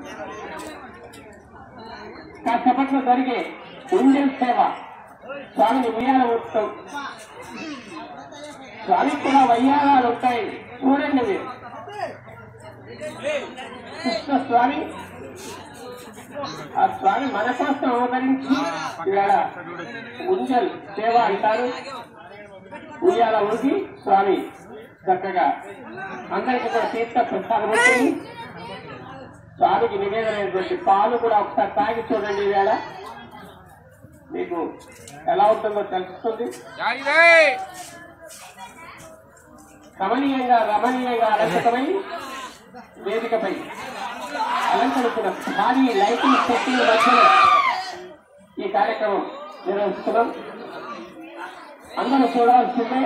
కాసేపట్లో జరిగే ఇండియన్ సేవ స్వామిని ఉయ్యాల ఊపుతాం స్వామికి కూడా వయ్యాలాలు ఉంటాయి చూడండి మీరు కృష్ణ స్వామి ఆ స్వామి మన కోసం అవతరించి ఇవాళ ఉంజల్ సేవ అంటారు ఉయ్యాల ఊగి స్వామి చక్కగా అందరికీ కూడా తీర్థ ప్రసాదం ఉంటుంది స్వామికి నివేదనైనటువంటి పాలు కూడా ఒకసారి తాగి చూడండి ఈవేళ మీకు ఎలా ఉంటుందో తెలుస్తుంది కమనీయంగా రమణీయంగా అలంకృతమై వేదికపై అలంకరించిన భారీ లైటింగ్ సెట్టింగ్ మధ్యలో ఈ కార్యక్రమం నిర్వహిస్తున్నాం అందరూ చూడాల్సిందే